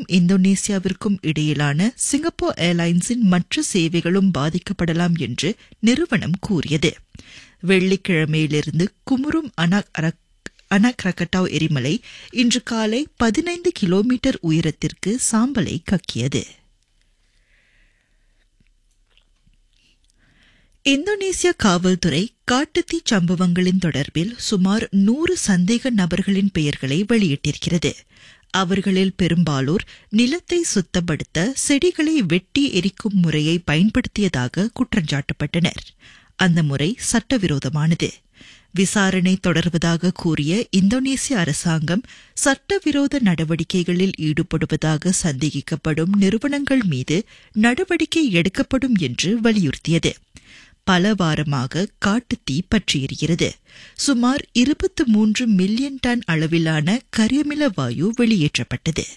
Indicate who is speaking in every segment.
Speaker 1: இந்தோனேசியாவிற்கும் இடையிலான சிங்கப்பூர் ஏர்லைன்ஸின் மற்ற சேவைகளும் பாதிக்கப்படலாம் என்று நிறுவனம் கூறியது வெள்ளிக்கிழமையிலிருந்து குமுறும் அனக் அனக்ரகட்டாவ் எரிமலை இன்று காலை பதினைந்து கிலோமீட்டர் உயரத்திற்கு சாம்பலை கக்கியது இந்தோனேசிய காவல்துறை காட்டுத்தீ சம்பவங்களின் தொடர்பில் சுமார் நூறு சந்தேக நபர்களின் பெயர்களை வெளியிட்டிருக்கிறது அவர்களில் பெரும்பாலோர் நிலத்தை சுத்தப்படுத்த செடிகளை வெட்டி எரிக்கும் முறையை பயன்படுத்தியதாக குற்றஞ்சாட்டப்பட்டனர் அந்த முறை சட்டவிரோதமானது விசாரணை தொடர்வதாக கூறிய இந்தோனேசிய அரசாங்கம் சட்டவிரோத நடவடிக்கைகளில் ஈடுபடுவதாக சந்தேகிக்கப்படும் நிறுவனங்கள் மீது நடவடிக்கை எடுக்கப்படும் என்று வலியுறுத்தியது பல வாரமாக காட்டுத்தீ பற்றியிருக்கிறது சுமார் இருபத்தி மூன்று மில்லியன் டன் அளவிலான கரியமில வாயு வெளியேற்றப்பட்டது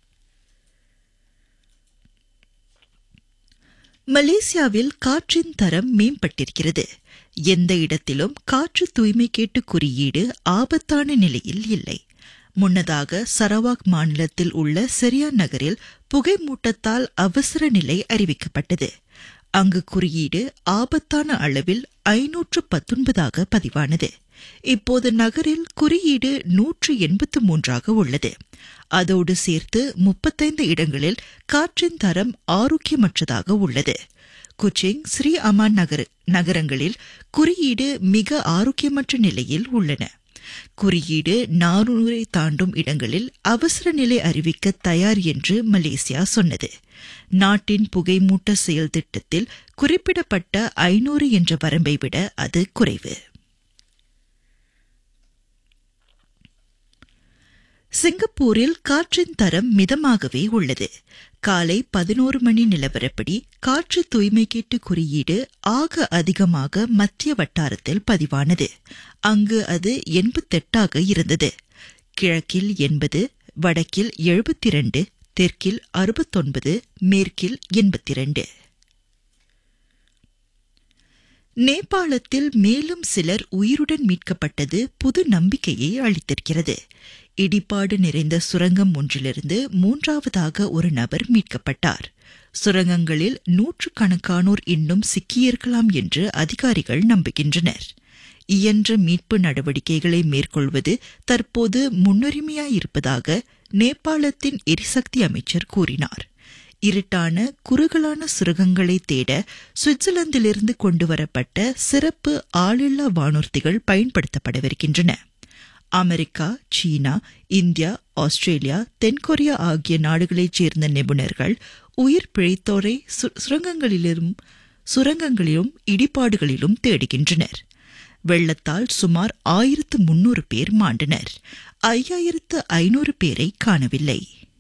Speaker 1: மலேசியாவில் காற்றின் தரம் மேம்பட்டிருக்கிறது எந்த இடத்திலும் காற்று தூய்மை கேட்டு குறியீடு ஆபத்தான நிலையில் இல்லை முன்னதாக சரவாக் மாநிலத்தில் உள்ள செரியா நகரில் புகை மூட்டத்தால் அவசர நிலை அறிவிக்கப்பட்டது அங்கு குறியீடு ஆபத்தான அளவில் ஐநூற்று பத்தொன்பதாக பதிவானது இப்போது நகரில் குறியீடு நூற்று எண்பத்து மூன்றாக உள்ளது அதோடு சேர்த்து முப்பத்தைந்து இடங்களில் காற்றின் தரம் ஆரோக்கியமற்றதாக உள்ளது குச்சிங் ஸ்ரீ அமான் நகர நகரங்களில் குறியீடு மிக ஆரோக்கியமற்ற நிலையில் உள்ளன குறியீடு நானூறை தாண்டும் இடங்களில் அவசர நிலை அறிவிக்க தயார் என்று மலேசியா சொன்னது நாட்டின் புகைமூட்ட செயல் திட்டத்தில் குறிப்பிடப்பட்ட ஐநூறு என்ற வரம்பை விட அது குறைவு சிங்கப்பூரில் காற்றின் தரம் மிதமாகவே உள்ளது காலை பதினோரு மணி நிலவரப்படி காற்று தூய்மை கேட்டு குறியீடு ஆக அதிகமாக மத்திய வட்டாரத்தில் பதிவானது அங்கு அது எண்பத்தெட்டாக இருந்தது கிழக்கில் எண்பது வடக்கில் எழுபத்தி இரண்டு தெற்கில் அறுபத்தொன்பது மேற்கில் எண்பத்தி இரண்டு நேபாளத்தில் மேலும் சிலர் உயிருடன் மீட்கப்பட்டது புது நம்பிக்கையை அளித்திருக்கிறது இடிபாடு நிறைந்த சுரங்கம் ஒன்றிலிருந்து மூன்றாவதாக ஒரு நபர் மீட்கப்பட்டார் சுரங்கங்களில் நூற்றுக்கணக்கானோர் இன்னும் சிக்கியிருக்கலாம் என்று அதிகாரிகள் நம்புகின்றனர் இயன்ற மீட்பு நடவடிக்கைகளை மேற்கொள்வது தற்போது முன்னுரிமையாயிருப்பதாக நேபாளத்தின் எரிசக்தி அமைச்சர் கூறினார் இருட்டான குறுகலான சுரங்கங்களை தேட சுவிட்சர்லாந்திலிருந்து கொண்டுவரப்பட்ட சிறப்பு ஆளில்லா வானூர்திகள் பயன்படுத்தப்படவிருக்கின்றன அமெரிக்கா சீனா இந்தியா ஆஸ்திரேலியா தென்கொரியா ஆகிய நாடுகளைச் சேர்ந்த நிபுணர்கள் உயிர் பிழைத்தோரை சுரங்கங்களிலும் சுரங்கங்களிலும் இடிபாடுகளிலும் தேடுகின்றனர் வெள்ளத்தால் சுமார் ஆயிரத்து முன்னூறு பேர் மாண்டனர் ஐயாயிரத்து ஐநூறு பேரை காணவில்லை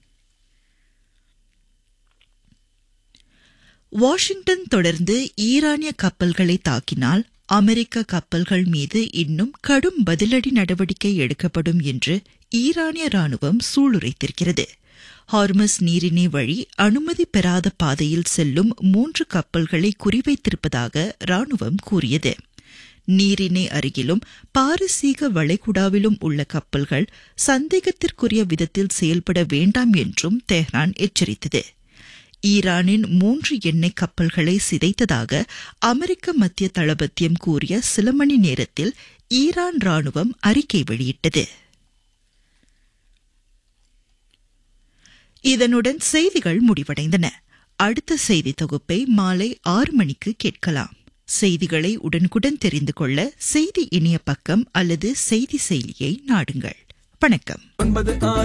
Speaker 1: வாஷிங்டன் தொடர்ந்து ஈரானிய கப்பல்களை தாக்கினால் அமெரிக்க கப்பல்கள் மீது இன்னும் கடும் பதிலடி நடவடிக்கை எடுக்கப்படும் என்று ஈரானிய ராணுவம் சூளுரைத்திருக்கிறது ஹார்மஸ் நீரிணை வழி அனுமதி பெறாத பாதையில் செல்லும் மூன்று கப்பல்களை குறிவைத்திருப்பதாக ராணுவம் கூறியது நீரிணை அருகிலும் பாரசீக வளைகுடாவிலும் உள்ள கப்பல்கள் சந்தேகத்திற்குரிய விதத்தில் செயல்பட வேண்டாம் என்றும் தெஹ்ரான் எச்சரித்தது ஈரானின் மூன்று எண்ணெய் கப்பல்களை சிதைத்ததாக அமெரிக்க மத்திய தளபத்தியம் கூறிய சில மணி நேரத்தில் ஈரான் ராணுவம் அறிக்கை வெளியிட்டது இதனுடன் செய்திகள் முடிவடைந்தன அடுத்த செய்தி தொகுப்பை மாலை ஆறு மணிக்கு கேட்கலாம் செய்திகளை உடனுக்குடன் தெரிந்து கொள்ள செய்தி இணைய பக்கம் அல்லது செய்தி செயலியை நாடுங்கள் வணக்கம்